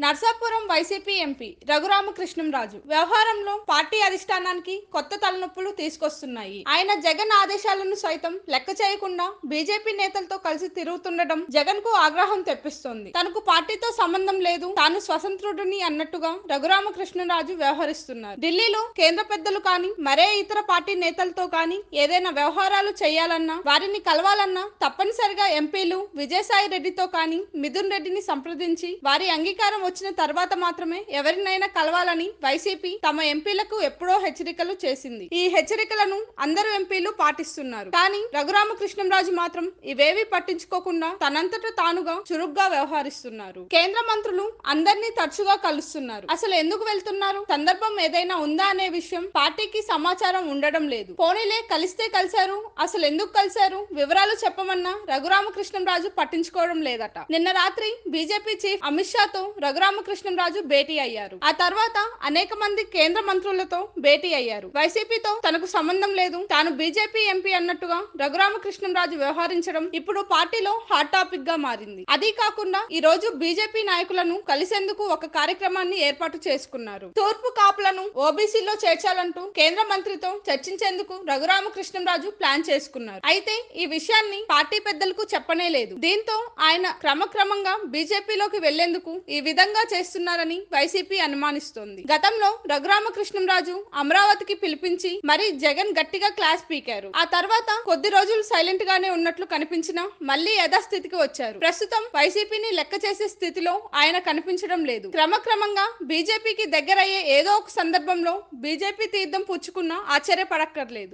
Narsapuram YCP MP Raghurama Krishnam Raju వ్యవహారంలో party అధిష్టానానికి కొత్త తలనొప్పులు తీసుకొస్తున్నాయి ఆయన జగన్ ఆదేశాలను సైతం లెక్క చేయకుండా బీజేపీ నేతలతో కలిసి తిరుగుతుండడం జగన్ కు ఆగ్రహం తెప్పిస్తోంది తనకు పార్టీతో సంబంధం లేదు తాను స్వతంత్రుడిని అన్నట్టుగా రఘురామకృష్ణరాజు వ్యవహరిస్తున్నారు ఢిల్లీలో కేంద్ర పెద్దలు కానీ మరే ఇతర పార్టీ నేతలతో కానీ ఏదైనా వ్యవహారాలు చేయాలన్నా వారిని కలవాలన్నా తప్పనిసరిగా ఎంపీలు విజయసాయి రెడ్డితో కానీ మిథున్ రెడ్డిని సంప్రదించి వారి అంగీకారం వచ్చిన తర్వాత మాత్రమే ఎవరినైనా కలవాలని వైసీపీ తమ ఎంపీలకు ఎప్పుడో హెచ్చరికలు చేసింది ఈ హెచ్చరికలను అందరు ఎంపీలు పాటిస్తున్నారు కానీ రఘురామకృష్ణంరాజు మాత్రం ఇవేవి పట్టించుకోకుండా తనంతట తానుగా చురుగ్గా వ్యవహరిస్తున్నారు కేంద్ర మంత్రులు అందరినీ తరచుగా కలుస్తున్నారు అసలు ఎందుకు వెళ్తున్నారు సందర్భం ఏదైనా ఉందా అనే విషయం పార్టీకి సమాచారం ఉండడం లేదు పోనీలే కలిస్తే కలిశారు అసలు ఎందుకు కలిశారు వివరాలు చెప్పమన్నా రఘురామకృష్ణంరాజు పట్టించుకోవడం లేదట నిన్న రాత్రి బీజేపీ చీఫ్ అమిత్ షాతో రఘురామకృష్ణంరాజు భేటీ అయ్యారు ఆ తర్వాత అనేక మంది కేంద్ర మంత్రులతో భేటీ అయ్యారు వైసీపీతో తనకు సంబంధం లేదు తాను బీజేపీ ఎంపీ అన్నట్టుగా రఘురామకృష్ణంరాజు వ్యవహరించడం ఇప్పుడు పార్టీలో హాట్ టాపిక్ గా మారింది అదీ కాకుండా ఈ రోజు బీజేపీ నాయకులను కలిసేందుకు ఒక కార్యక్రమాన్ని ఏర్పాటు చేసుకున్నారు తూర్పు కాపులను ఓబీసీలో చేర్చాలంటూ కేంద్ర మంత్రితో చర్చించేందుకు రఘురామకృష్ణంరాజు ప్లాన్ చేసుకున్నారు అయితే ఈ విషయాన్ని పార్టీ పెద్దలకు చెప్పనే లేదు దీంతో ఆయన క్రమక్రమంగా బీజేపీలోకి వెళ్లేందుకు ఈ విధంగా చేస్తున్నారని వైసీపీ అనుమానిస్తోంది గతంలో రఘురామకృష్ణంరాజు అమరావతికి పిలిపించి మరి జగన్ గట్టిగా క్లాస్ పీకారు ఆ తర్వాత కొద్ది రోజులు సైలెంట్ గానే ఉన్నట్లు కనిపించినా మళ్ళీ యథాస్థితికి వచ్చారు ప్రస్తుతం వైసీపీని లెక్క చేసే స్థితిలో ఆయన కనిపించడం లేదు క్రమక్రమంగా బీజేపీకి దగ్గరయ్యే ఏదో ఒక సందర్భంలో బీజేపీ తీర్థం పుచ్చుకున్నా ఆశ్చర్యపడక్కర్లేదు